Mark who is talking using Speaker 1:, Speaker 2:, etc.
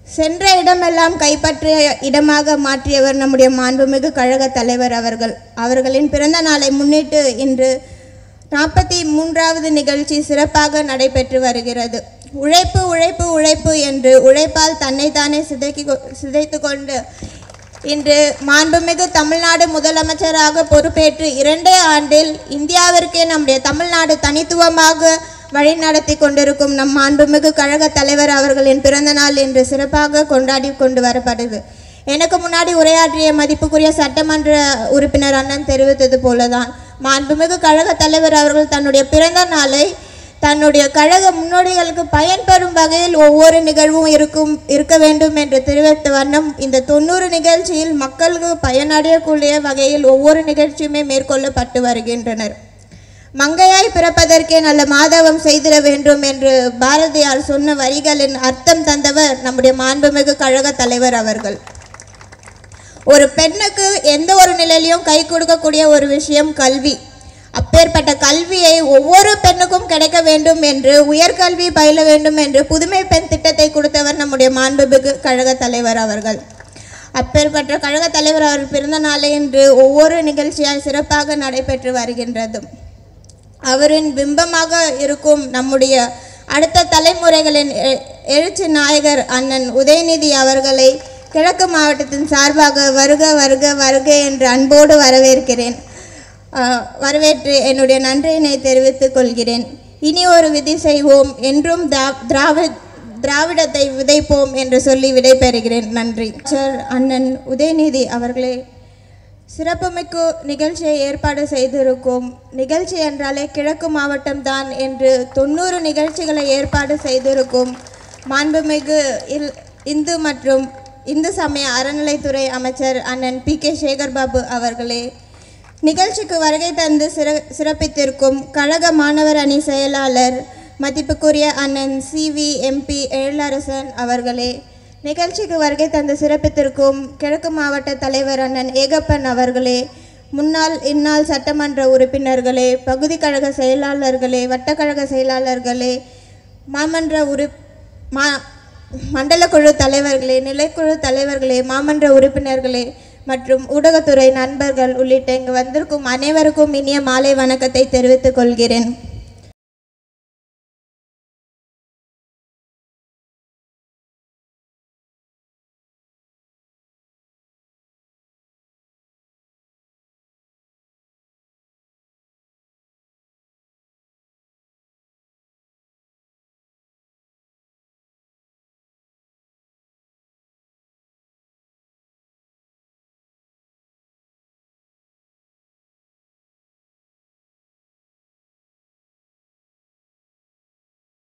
Speaker 1: சென்ற இடமெல்லாம் கைப்பற்றிய இடமாக மாற்றியவர் நம்முடைய மாண்புமிகு கழக தலைவர் அவர்கள் அவர்களின் பிறந்த நாளை முன்னிட்டு இன்று நாற்பத்தி மூன்றாவது நிகழ்ச்சி சிறப்பாக நடைபெற்று வருகிறது உழைப்பு உழைப்பு உழைப்பு என்று உழைப்பால் தன்னைத்தானே சிதைக்கி சிதைத்து கொண்டு இன்று மாண்புமிகு தமிழ்நாடு முதலமைச்சராக பொறுப்பேற்று இரண்டே ஆண்டில் இந்தியாவிற்கே நம்முடைய தமிழ்நாடு தனித்துவமாக வழிநடத்தி கொண்டிருக்கும் நம் மாண்புமிகு கழக தலைவர் அவர்களின் பிறந்த நாள் இன்று சிறப்பாக கொண்டாடி கொண்டு வரப்படுது எனக்கு முன்னாடி உரையாற்றிய மதிப்புக்குரிய சட்டமன்ற உறுப்பினர் அண்ணன் தெரிவித்தது போலதான் மாண்புமிகு கழக தலைவர் அவர்கள் தன்னுடைய பிறந்த நாளை தன்னுடைய கழக முன்னோடிகளுக்கு பயன்பெறும் வகையில் ஒவ்வொரு நிகழ்வும் இருக்கும் இருக்க வேண்டும் என்று தெரிவித்த வண்ணம் இந்த தொண்ணூறு நிகழ்ச்சியில் மக்களுக்கு பயனடையக்கூடிய வகையில் ஒவ்வொரு நிகழ்ச்சியுமே மேற்கொள்ளப்பட்டு வருகின்றனர் மங்கையாய் பிறப்பதற்கே நல்ல மாதவம் செய்திட வேண்டும் என்று பாரதியார் சொன்ன வரிகளின் அர்த்தம் தந்தவர் நம்முடைய மாண்புமிகு கழக தலைவர் அவர்கள் ஒரு பெண்ணுக்கு எந்த ஒரு நிலையிலையும் கை கொடுக்கக்கூடிய ஒரு விஷயம் கல்வி அப்பேற்பட்ட கல்வியை ஒவ்வொரு பெண்ணுக்கும் கிடைக்க வேண்டும் என்று உயர்கல்வி பயில வேண்டும் என்று புதுமை பெண் திட்டத்தை கொடுத்தவர் நம்முடைய மாண்புமிகு கழக தலைவர் அவர்கள் அப்பேற்பட்ட கழக தலைவர் அவர் பிறந்த நாளை இன்று ஒவ்வொரு நிகழ்ச்சியாய் சிறப்பாக நடைபெற்று வருகின்றது அவரின் பிம்பமாக இருக்கும் நம்முடைய அடுத்த தலைமுறைகளின் எ- எழுச்சி நாயகர் அண்ணன் உதயநிதி அவர்களை கிழக்கு மாவட்டத்தின் சார்பாக வருக வருக வருக என்று அன்போடு வரவேற்கிறேன் ஆஹ், வரவேற்று என்னுடைய நன்றியினை தெரிவித்துக் கொள்கிறேன் இனி ஒரு விதி செய்வோம் என்றும் திரா- திராவி திராவிடத்தை விதைப்போம் என்று சொல்லி விடைபெறுகிறேன் நன்றி சார் அண்ணன் உதயநிதி அவர்களே சிறப்புமிக்க நிகழ்ச்சியை ஏற்பாடு செய்திருக்கும் நிகழ்ச்சி என்றாலே கிழக்கு மாவட்டம் தான் என்று தொண்ணூறு நிகழ்ச்சிகளை ஏற்பாடு செய்திருக்கும் மாண்புமிகு இல் இந்து மற்றும் இந்து சமய அறநிலைத்துறை அமைச்சர் அண்ணன் பி கே சேகர்பாபு அவர்களே நிகழ்ச்சிக்கு வருகை தந்து சிற சிறப்பித்திருக்கும் கழக மாணவர் அணி செயலாளர் மதிப்புக்குரிய அண்ணன் சி வி எம்பி எழிலரசன் அவர்களே நிகழ்ச்சிக்கு வருகை தந்து சிறப்பித்திருக்கும் கிழக்கு மாவட்ட தலைவர் அண்ணன் ஏகப்பன் அவர்களே முன்னாள் இந்நாள் சட்டமன்ற உறுப்பினர்களே பகுதி கழக செயலாளர்களே வட்டக்கழக செயலாளர்களே மாமன்ற உறு மா மண்டல குழு தலைவர்களே நிலைக்குழு தலைவர்களே மாமன்ற உறுப்பினர்களே மற்றும் ஊடகத்துறை நண்பர்கள் உள்ளிட்ட இங்கு வந்திருக்கும் அனைவருக்கும் இனிய மாலை வணக்கத்தை தெரிவித்துக் கொள்கிறேன்